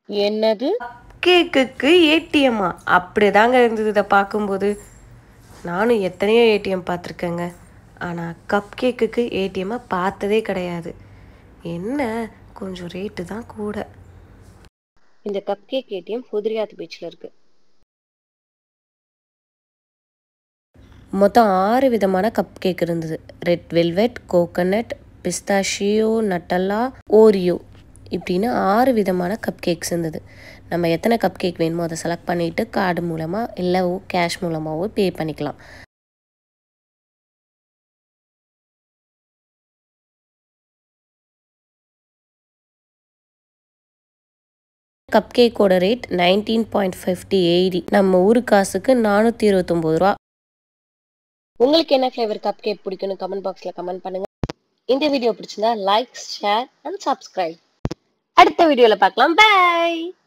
என்னது கேக்குக்கு ஏடிஎம்மா அப்படிதாங்க இருந்தது இதை பார்க்கும்போது நானும் எத்தனையோ ஏடிஎம் பார்த்துருக்கேங்க ஆனால் கப் கேக்குக்கு ஏடிஎம்மை பார்த்ததே கிடையாது என்ன கொஞ்சம் ரேட்டு தான் கூட இந்த கப் கேக் ஏடிஎம் புதிரியாத் பீச்சில் இருக்கு மொத்தம் ஆறு விதமான கப் கேக் இருந்தது red velvet coconut pistachio Nutella Oreo இப்படின்னு ஆறு விதமான கப் கேக்ஸ் இருந்தது நம்ம எத்தனை கப் கேக் வேணுமோ அதை செலக்ட் பண்ணிவிட்டு கார்டு மூலமாக இல்லை கேஷ் மூலமாகவோ பே பண்ணிக்கலாம் கப் கேக்கோட rate nineteen point fifty eighty நம்ம ஊரு காசுக்கு நானூற்றி இருபத்தொம்போது ரூபா உங்களுக்கு என்ன ஃப்ளேவர் கப் கேக் பிடிக்கும்னு கமெண்ட் பாக்ஸில் கமெண்ட் பண்ணுங்க இந்த வீடியோ பிடிச்சிருந்தா லைக் ஷேர் அண்ட் சப்ஸ்கிரைப் அடுத்த வீடியோவில் பார்க்கலாம் பை